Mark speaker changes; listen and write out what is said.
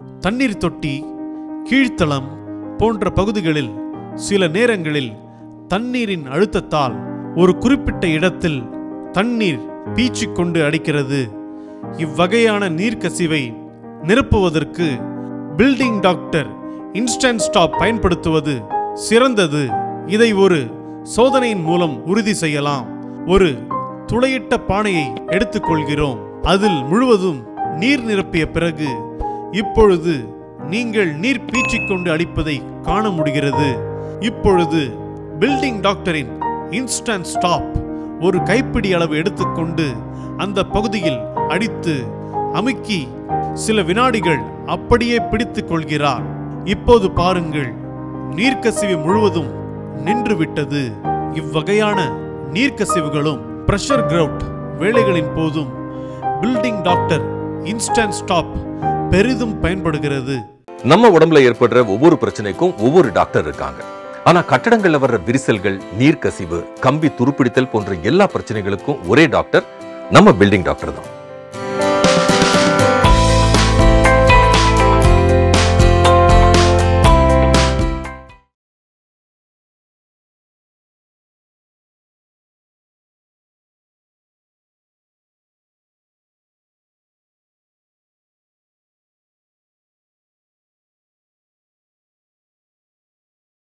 Speaker 1: தண்ணீர் தொட்டி கீழ்த்தளம் போன்ற பகுதிகளில் சில நேரங்களில் தண்ணீரின் அழுத்தத்தால் ஒரு குறிப்பிட்ட இடத்தில் தண்ணீர் பீச்சிக் கொண்டு அடிக்கிறது இவ்வகையான நீர்க்கசிவை நிரப்புவதற்கு பில்டிங் டாக்டர் இன்ஸ்டன்ட் ஸ்டாப் பயன்படுத்துவது சிறந்தது இதை ஒரு சோதனையின் மூலம் உறுதி செய்யலாம் ஒரு துளையிட்ட பானையை எடுத்துக்கொள்கிறோம் அதில் முழுவதும் நீர் நிரப்பிய பிறகு இப்பொழுது நீங்கள் நீர் பீச்சிக்கொண்டு அடிப்பதை காண முடிகிறது இப்பொழுது பில்டிங் டாக்டரின் இன்ஸ்டன்ட் ஸ்டாப் ஒரு கைப்பிடி அளவு எடுத்துக்கொண்டு அந்த பகுதியில் அடித்து அமுக்கி சில வினாடிகள் அப்படியே பிடித்துக் கொள்கிறார் இப்போது பாருங்கள் நீர்க்கசிவு முழுவதும் நின்று விட்டது இவ்வகையான நீர்க்கசிவுகளும் பிரஷர் கிரவுட் வேலைகளின் போதும் பில்டிங் டாக்டர் இன்ஸ்டன்ட் ஸ்டாப் பெரிதும் பயன்படுகிறது
Speaker 2: நம்ம உடம்புல ஏற்படுற ஒவ்வொரு பிரச்சனைக்கும் ஒவ்வொரு டாக்டர் இருக்காங்க ஆனா கட்டடங்கள்ல வர்ற விரிசல்கள் நீர்க்கசிவு கம்பி துருப்பிடித்தல் போன்ற எல்லா பிரச்சனைகளுக்கும் ஒரே டாக்டர் நம்ம பில்டிங் டாக்டர் தான்